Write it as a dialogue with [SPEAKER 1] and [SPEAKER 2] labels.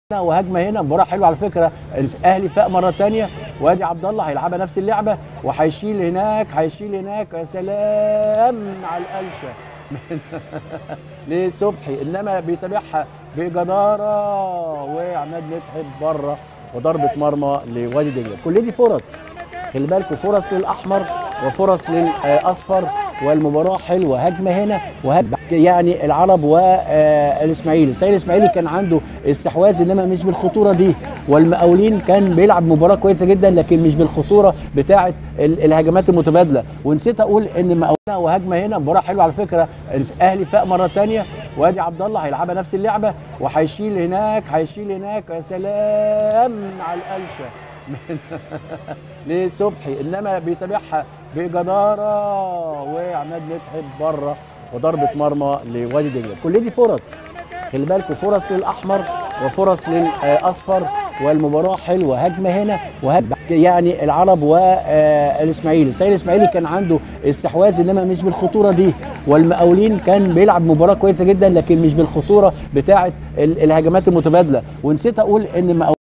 [SPEAKER 1] وهجمه هنا مباراه حلوه على فكره الاهلي فاق مره ثانيه وادي عبد الله هيلعبها نفس اللعبه وهيشيل هناك هيشيل هناك يا سلام على القلشه لصبحي انما بيتابعها بجداره وعماد مدحت بره وضربه مرمى لوادي دجله كل دي فرص خلي بالكم فرص للاحمر وفرص للاصفر والمباراه حلوه هجمه هنا وهجمه يعني العرب والاسماعيلي سيد الاسماعيلي كان عنده استحواذ انما مش بالخطوره دي والمقاولين كان بيلعب مباراه كويسه جدا لكن مش بالخطوره بتاعه الهجمات المتبادله ونسيت اقول ان مقاولين وهجمه هنا مباراه حلوه على فكره الاهلي فاق مره ثانيه وادي عبد الله هيلعبها نفس اللعبه وهيشيل هناك هيشيل هناك يا سلام على القلشه لصبحي انما بيتابعها بجداره وعماد مدحت بره وضربه مرمى لوادي دجله كل دي فرص خلي بالكم فرص للاحمر وفرص للاصفر والمباراه حلوه هجمه هنا وهجمه يعني العرب والاسماعيلي سيد الاسماعيلي كان عنده استحواذ انما مش بالخطوره دي والمقاولين كان بيلعب مباراه كويسه جدا لكن مش بالخطوره بتاعه الهجمات المتبادله ونسيت اقول ان